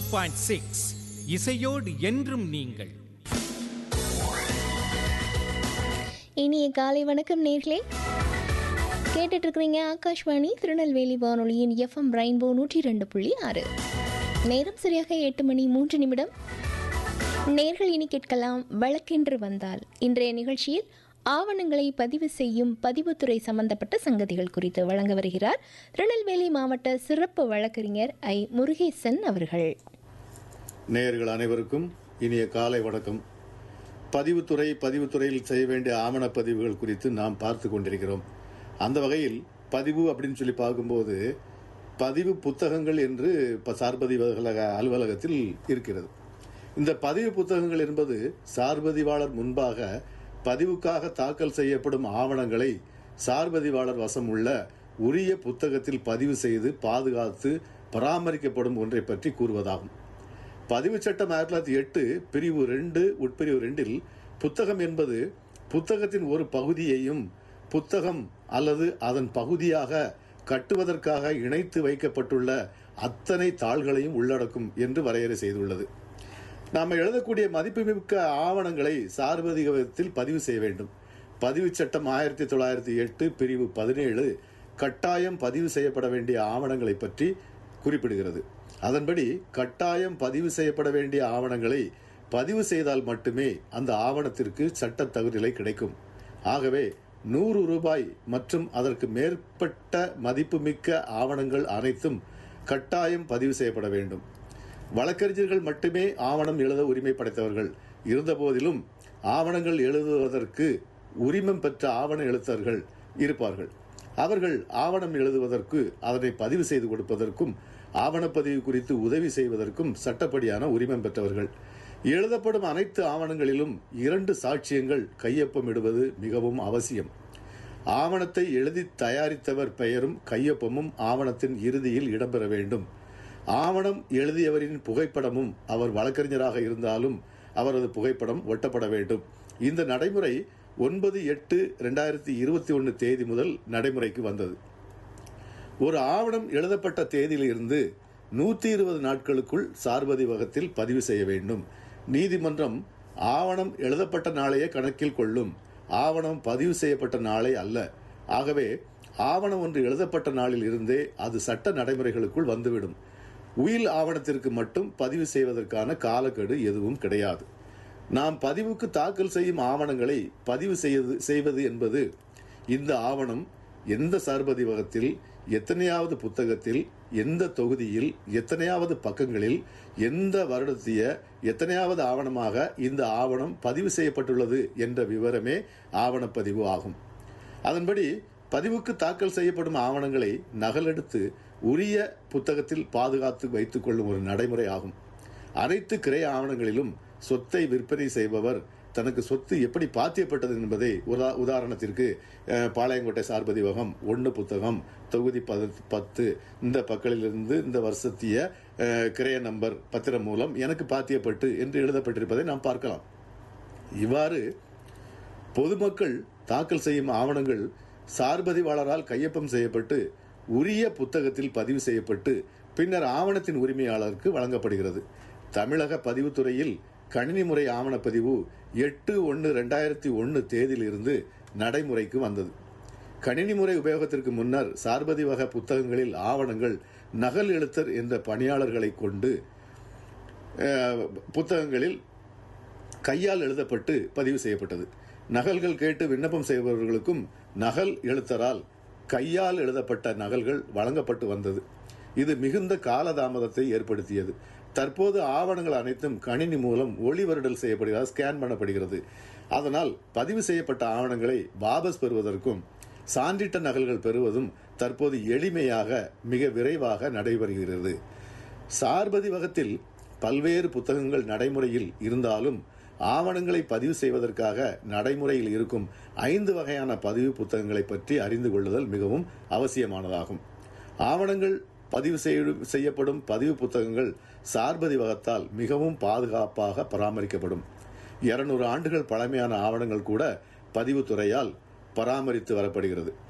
point six இசையோடு என்றும் நீங்கள் இனிய காலை வணக்கம் நேர்களே கேட்டுட்டு இருக்கிறீங்க ஆகாஷ்வாணி திருநெல்வேலி வானொலியின் எஃப்எம் ரெயின்போ நூற்றி ரெண்டு புள்ளி ஆறு நேரம் சரியாக எட்டு மணி மூன்று நிமிடம் நேர்கள் இனி கேட்கலாம் வழக்கென்று வந்தால் இன்றைய நிகழ்ச்சியில் ஆவணங்களை பதிவு செய்யும் பதிவுத்துறை சம்பந்தப்பட்ட சங்கதிகள் குறித்து வழங்க வருகிறார் திருநெல்வேலி மாவட்ட சிறப்பு வழக்கறிஞர் ஐ முருகேசன் அவர்கள் நேயர்கள் அனைவருக்கும் இனிய காலை வணக்கம் பதிவுத்துறை பதிவுத்துறையில் செய்ய வேண்டிய ஆவணப்பதிவுகள் குறித்து நாம் பார்த்து கொண்டிருக்கிறோம் அந்த வகையில் பதிவு அப்படின்னு சொல்லி பார்க்கும்போது பதிவு புத்தகங்கள் என்று இப்போ சார்பதிவக அலுவலகத்தில் இருக்கிறது இந்த பதிவு புத்தகங்கள் என்பது சார்பதிவாளர் முன்பாக பதிவுக்காக தாக்கல் செய்யப்படும் ஆவணங்களை சார்பதிவாளர் வசம் உள்ள உரிய புத்தகத்தில் பதிவு செய்து பாதுகாத்து பராமரிக்கப்படும் ஒன்றை பற்றி கூறுவதாகும் பதிவு சட்டம் ஆயிரத்தி தொள்ளாயிரத்தி எட்டு பிரிவு ரெண்டு உட்பிரிவு ரெண்டில் புத்தகம் என்பது புத்தகத்தின் ஒரு பகுதியையும் புத்தகம் அல்லது அதன் பகுதியாக கட்டுவதற்காக இணைத்து வைக்கப்பட்டுள்ள அத்தனை தாள்களையும் உள்ளடக்கும் என்று வரையறை செய்துள்ளது நாம் எழுதக்கூடிய மதிப்புமிக்க ஆவணங்களை சார்வதிகத்தில் பதிவு செய்ய வேண்டும் பதிவு சட்டம் ஆயிரத்தி தொள்ளாயிரத்தி எட்டு பிரிவு பதினேழு கட்டாயம் பதிவு செய்யப்பட வேண்டிய ஆவணங்களை பற்றி குறிப்பிடுகிறது அதன்படி கட்டாயம் பதிவு செய்யப்பட வேண்டிய ஆவணங்களை பதிவு செய்தால் மட்டுமே அந்த ஆவணத்திற்கு சட்ட தகுதிலை கிடைக்கும் ஆகவே நூறு ரூபாய் மற்றும் அதற்கு மேற்பட்ட மதிப்புமிக்க ஆவணங்கள் அனைத்தும் கட்டாயம் பதிவு செய்யப்பட வேண்டும் வழக்கறிஞர்கள் மட்டுமே ஆவணம் எழுத உரிமை படைத்தவர்கள் இருந்தபோதிலும் ஆவணங்கள் எழுதுவதற்கு உரிமம் பெற்ற ஆவண எழுத்தர்கள் இருப்பார்கள் அவர்கள் ஆவணம் எழுதுவதற்கு அதனை பதிவு செய்து கொடுப்பதற்கும் ஆவணப்பதிவு குறித்து உதவி செய்வதற்கும் சட்டப்படியான உரிமம் பெற்றவர்கள் எழுதப்படும் அனைத்து ஆவணங்களிலும் இரண்டு சாட்சியங்கள் கையொப்பமிடுவது மிகவும் அவசியம் ஆவணத்தை எழுதி தயாரித்தவர் பெயரும் கையொப்பமும் ஆவணத்தின் இறுதியில் இடம்பெற வேண்டும் ஆவணம் எழுதியவரின் புகைப்படமும் அவர் வழக்கறிஞராக இருந்தாலும் அவரது புகைப்படம் ஒட்டப்பட வேண்டும் இந்த நடைமுறை ஒன்பது எட்டு ரெண்டாயிரத்தி இருபத்தி ஒன்று தேதி முதல் நடைமுறைக்கு வந்தது ஒரு ஆவணம் எழுதப்பட்ட தேதியிலிருந்து நூற்றி இருபது நாட்களுக்குள் சார்பதிவகத்தில் பதிவு செய்ய வேண்டும் நீதிமன்றம் ஆவணம் எழுதப்பட்ட நாளையே கணக்கில் கொள்ளும் ஆவணம் பதிவு செய்யப்பட்ட நாளை அல்ல ஆகவே ஆவணம் ஒன்று எழுதப்பட்ட நாளில் இருந்தே அது சட்ட நடைமுறைகளுக்குள் வந்துவிடும் உயில் ஆவணத்திற்கு மட்டும் பதிவு செய்வதற்கான காலக்கெடு எதுவும் கிடையாது நாம் பதிவுக்கு தாக்கல் செய்யும் ஆவணங்களை பதிவு செய்வது செய்வது என்பது இந்த ஆவணம் எந்த சார்பதிவகத்தில் எத்தனையாவது புத்தகத்தில் எந்த தொகுதியில் எத்தனையாவது பக்கங்களில் எந்த வருடத்திய எத்தனையாவது ஆவணமாக இந்த ஆவணம் பதிவு செய்யப்பட்டுள்ளது என்ற விவரமே ஆவணப்பதிவு ஆகும் அதன்படி பதிவுக்கு தாக்கல் செய்யப்படும் ஆவணங்களை நகலெடுத்து உரிய புத்தகத்தில் பாதுகாத்து வைத்துக் கொள்ளும் ஒரு நடைமுறை ஆகும் அனைத்து கிரை ஆவணங்களிலும் சொத்தை விற்பனை செய்பவர் தனக்கு சொத்து எப்படி பாத்தியப்பட்டது என்பதை உதா உதாரணத்திற்கு அஹ், பாளையங்கோட்டை சார்பதிவகம் ஒன்று புத்தகம் தொகுதி பது பத்து இந்த பக்கலிலிருந்து இந்த வருஷத்திய அஹ், கிரைய நம்பர் பத்திரம் மூலம் எனக்கு பாத்தியப்பட்டு என்று எழுதப்பட்டிருப்பதை நாம் பார்க்கலாம் இவ்வாறு பொதுமக்கள் தாக்கல் செய்யும் ஆவணங்கள் சார்பதிவாளரால் கையொப்பம் செய்யப்பட்டு உரிய புத்தகத்தில் பதிவு செய்யப்பட்டு பின்னர் ஆவணத்தின் உரிமையாளருக்கு வழங்கப்படுகிறது தமிழக பதிவுத்துறையில் கணினி முறை ஆவணப்பதிவு எட்டு ஒன்று ரெண்டாயிரத்தி ஒன்று தேதியிலிருந்து நடைமுறைக்கு வந்தது கணினி முறை உபயோகத்திற்கு முன்னர் சார்பதிவக புத்தகங்களில் ஆவணங்கள் நகல் எழுத்தர் என்ற பணியாளர்களை கொண்டு அஹ், புத்தகங்களில் கையால் எழுதப்பட்டு பதிவு செய்யப்பட்டது நகல்கள் கேட்டு விண்ணப்பம் செய்பவர்களுக்கும் நகல் எழுத்தரால் கையால் எழுதப்பட்ட நகல்கள் வழங்கப்பட்டு வந்தது இது மிகுந்த காலதாமதத்தை ஏற்படுத்தியது தற்போது ஆவணங்கள் அனைத்தும் கணினி மூலம் ஒளிவருடல் செய்யப்படுகிறது ஸ்கேன் பண்ணப்படுகிறது அதனால் பதிவு செய்யப்பட்ட ஆவணங்களை வாபஸ் பெறுவதற்கும் சான்றிட்ட நகல்கள் பெறுவதும் தற்போது எளிமையாக மிக விரைவாக நடைபெறுகிறது சார்பதிவகத்தில் பல்வேறு புத்தகங்கள் நடைமுறையில் இருந்தாலும் ஆவணங்களை பதிவு செய்வதற்காக நடைமுறையில் இருக்கும் ஐந்து வகையான பதிவு புத்தகங்களை பற்றி அறிந்து கொள்ளுதல் மிகவும் அவசியமானதாகும் ஆவணங்கள் பதிவு செய்ய- செய்யப்படும் பதிவு புத்தகங்கள் சார்பதிவகத்தால் மிகவும் பாதுகாப்பாக பராமரிக்கப்படும் இருநூறு ஆண்டுகள் பழமையான ஆவணங்கள் கூட பதிவுத்துறையால் பராமரித்து வரப்படுகிறது